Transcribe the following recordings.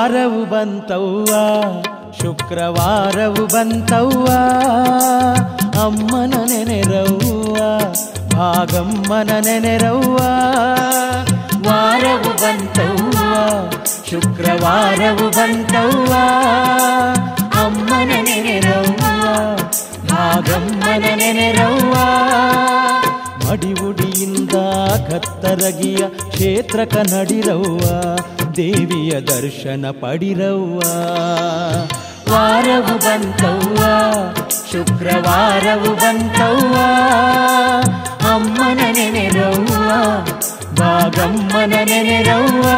ವಾರವು ಬಂತವ್ವ ಶುಕ್ರವಾರವು ಬಂತವ್ವ ಅಮ್ಮನ ನೆನೆರವ್ವ ಭಾಗಮ್ಮನ ನೆನೆರವ್ವ ವಾರವು ಬಂತವ್ವ ಶುಕ್ರವಾರವು ಬಂತವ್ವ ಅಮ್ಮನ ನೆನೆರವ್ವ ಭಾಗಮ್ಮನ ನೆನೆರವ್ವ ಮಡಿವುಡಿಯಿಂದ ಕತ್ತರಗಿಯ ಕ್ಷೇತ್ರಕ ನಡಿರವ್ವ ದೇವಿಯ ದರ್ಶನ ಪಡಿರವ್ವ ವಾರವು ಬಂತವ್ವ ಶುಕ್ರವಾರವು ಬಂತವ್ವ ಅಮ್ಮನ ನೆನೆರವ್ವ ಭಾಗಮ್ಮನ ನೆನೆರವ್ವ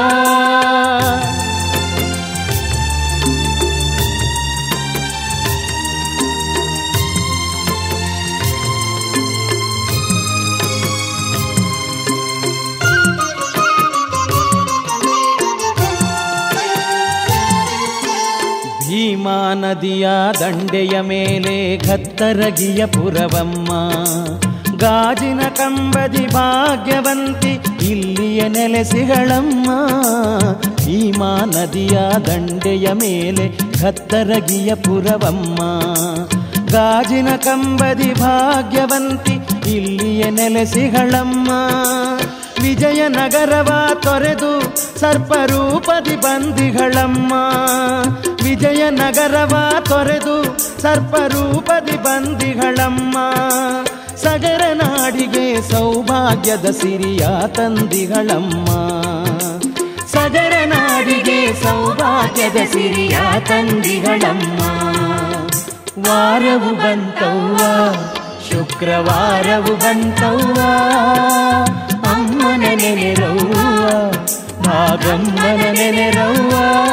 ಭೀಮಾ ನದಿಯ ದಂಡೆಯ ಮೇಲೆ ಕತ್ತರಗಿಯ ಪುರವಮ್ಮ ಗಾಜಿನ ಕಂಬದಿ ಭಾಗ್ಯವಂತಿ ಇಲ್ಲಿಯ ನೆಲೆಸಿಗಳಮ್ಮ ಭೀಮಾ ನದಿಯ ದಂಡೆಯ ಮೇಲೆ ಕತ್ತರಗಿಯ ಪುರವಮ್ಮ ಗಾಜಿನ ಕಂಬದಿ ಭಾಗ್ಯವಂತಿ ಇಲ್ಲಿಯ ನೆಲೆಸಿಗಳಮ್ಮ ವಿಜಯನಗರವ ತೊರೆದು ಸರ್ಪರೂಪದಿ ಬಂದಿಗಳಮ್ಮ ವಿಜಯನಗರವ ತೊರೆದು ಸರ್ಪರೂಪದಿ ಬಂದಿಗಳಮ್ಮ ಸಗರ ನಾಡಿಗೆ ಸೌಭಾಗ್ಯದ ಸಿರಿಯ ತಂದಿಗಳಮ್ಮ ಸಗರ ನಾಡಿಗೆ ಸೌಭಾಗ್ಯದ ಸಿರಿಯ ತಂದಿಗಳಮ್ಮ ವಾರವು ಬಂತವ್ವ ಶುಕ್ರವಾರವು ಬಂತವ್ವ ಅಮ್ಮನ ನೆನೆರವ್ವ ಭಾಗಮ್ಮನ ನೆನೆರವ್ವ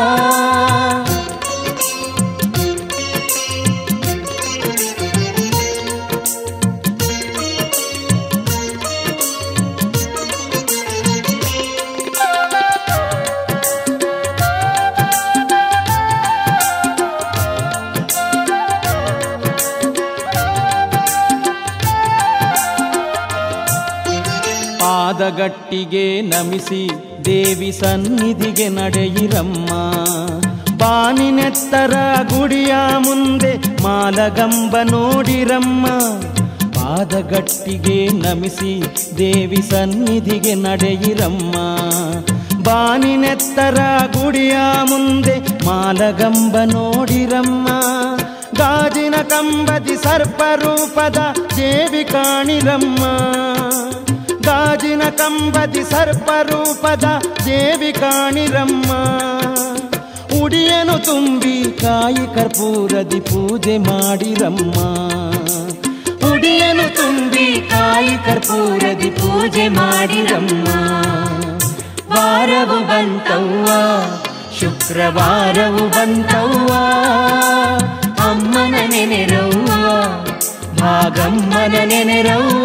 ಪಾದಗಟ್ಟಿಗೆ ನಮಿಸಿ ದೇವಿ ಸನ್ನಿಧಿಗೆ ನಡೆಯಿರಮ್ಮ ಬಾನಿನೆತ್ತರ ಗುಡಿಯ ಮುಂದೆ ಮಾಲಗಂಬ ನೋಡಿರಮ್ಮ ಪಾದಗಟ್ಟಿಗೆ ನಮಿಸಿ ದೇವಿ ಸನ್ನಿಧಿಗೆ ನಡೆಯಿರಮ್ಮ ಬಾನಿನೆತ್ತರ ಗುಡಿಯ ಮುಂದೆ ಮಾಲಗಂಬ ನೋಡಿರಮ್ಮ ಗಾಜಿನ ಕಂಬದಿ ಸರ್ಪರೂಪದ ದೇವಿ ಕಾಣಿರಮ್ಮ ಗಾಜಿನ ಕಂಬದಿ ಸರ್ಪರೂಪದ ದೇವಿ ಕಾಣಿರಮ್ಮ ಉಡಿಯನು ತುಂಬಿ ಕಾಯಿ ಕರ್ಪೂರದಿ ಪೂಜೆ ಮಾಡಿರಮ್ಮ ಉಡಿಯನು ತುಂಬಿ ಕಾಯಿ ಕರ್ಪೂರದಿ ಪೂಜೆ ಮಾಡಿರಮ್ಮ ವಾರವು ಬಂತವ್ವ ಶುಕ್ರವಾರವು ಬಂತವ್ವ ಅಮ್ಮನ ನೆನೆರವ್ವ ಭಾಗಮ್ಮನ ನೆನೆರವ್ವ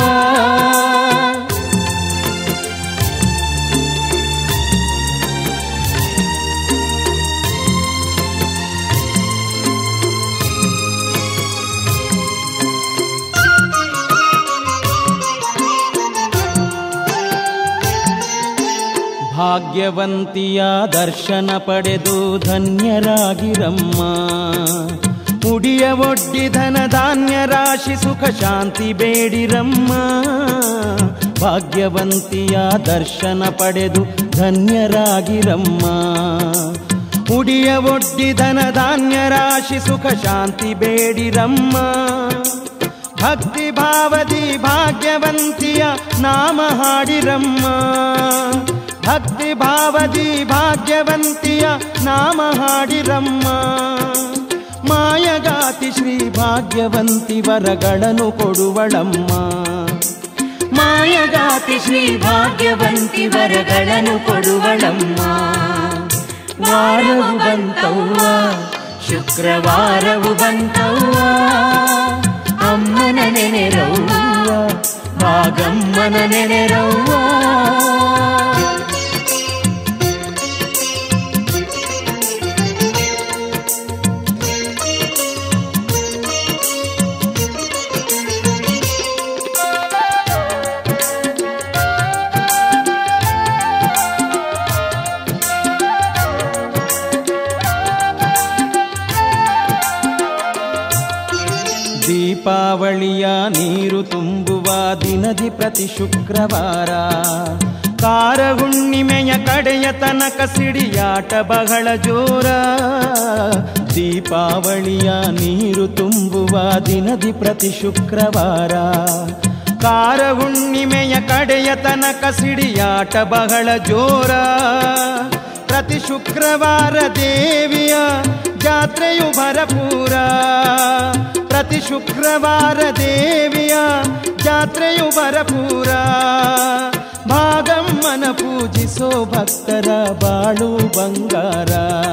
ಭಾಗ್ಯವಂತಿಯ ದರ್ಶನ ಪಡೆದು ಧನ್ಯರಾಗಿರಮ್ಮ ಉಡಿಯ ಒಡ್ಡಿ ಧನ ಧಾನ್ಯ ರಾಶಿ ಸುಖ ಶಾಂತಿ ಬೇಡಿರಮ್ಮ ಭಾಗ್ಯವಂತಿಯ ದರ್ಶನ ಪಡೆದು ಧನ್ಯರಾಗಿರಮ್ಮ ಉಡಿಯ ಒಡ್ಡಿ ಧನ ಧಾನ್ಯ ರಾಶಿ ಸುಖ ಶಾಂತಿ ಬೇಡಿರಮ್ಮ ಭಕ್ತಿ ಭಾವದಿ ಭಾಗ್ಯವಂತಿಯ ನಾಮ ಹಾಡಿರಮ್ಮ ಭಕ್ತಿ ಭಾವದಿ ಭಾಗ್ಯವಂತಿಯ ನಾಮ ಹಾಡಿರಮ್ಮ ಮಾಯಗಾತಿ ಶ್ರೀ ಭಾಗ್ಯವಂತಿ ವರಗಳನ್ನು ಕೊಡುವಳಮ್ಮ ಮಾಯಗಾತಿ ಶ್ರೀ ಭಾಗ್ಯವಂತಿ ವರಗಳನ್ನು ಕೊಡುವಳಮ್ಮ ವಾರವು ಬಂತವ್ವ ಶುಕ್ರವಾರವು ಬಂತವ್ವ ಅಮ್ಮನ ನೆನೆರವ್ವ ಭಾಗಮ್ಮನ ನೆನೆರವ್ವ ನೀರು ತುಂಬುವ ದಿನದಿ ಪ್ರತಿ ಶುಕ್ರವಾರ ಕಾರ ಹುಣ್ಣಿಮೆಯ ಕಡೆಯ ತನಕ ಸಿಡಿಯಾಟ ಬಹಳ ಜೋರ ದೀಪಾವಳಿಯ ನೀರು ತುಂಬುವ ದಿನದಿ ಪ್ರತಿ ಶುಕ್ರವಾರ ಕಾರ ಹುಣ್ಣಿಮೆಯ ಕಡೆಯ ತನಕ ಸಿಡಿಯಾಟ ಬಹಳ ಜೋರ ಪ್ರತಿ ಶುಕ್ರವಾರ ದೇವಿಯ ಜಾತ್ರೆಯು ಭರಪೂರ ಪ್ರತಿ ಶುಕ್ರವಾರ ದೇವಿಯ ಜಾತ್ರೆಯು ಭರಪೂರ ಭಾಗಮ್ಮನ ಪೂಜಿಸೋ ಭಕ್ತರ ಬಾಳು ಬಂಗಾರ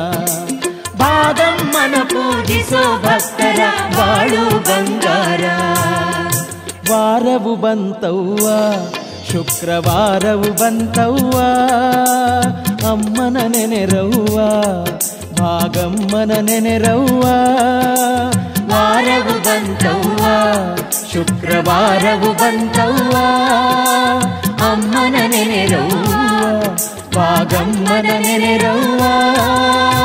ಭಾಗಮ್ಮನ ಪೂಜಿಸೋ ಭಕ್ತರ ಬಾಳು ಬಂಗಾರ ವಾರವು ಬಂತವ್ವ ಶುಕ್ರವಾರವು ಬಂತವ್ವ ಅಮ್ಮನ ನೆನೆರವ್ವ ಭಾಗಮ್ಮನ ನೆನೆರವ್ವ ವಾರವು ಬಂತವ್ವ ಶುಕ್ರವಾರವು ಬಂತವ್ವ ಅಮ್ಮನ ನೆನೆರವ್ವ ಭಾಗಮ್ಮನ ನೆನೆರವ್ವ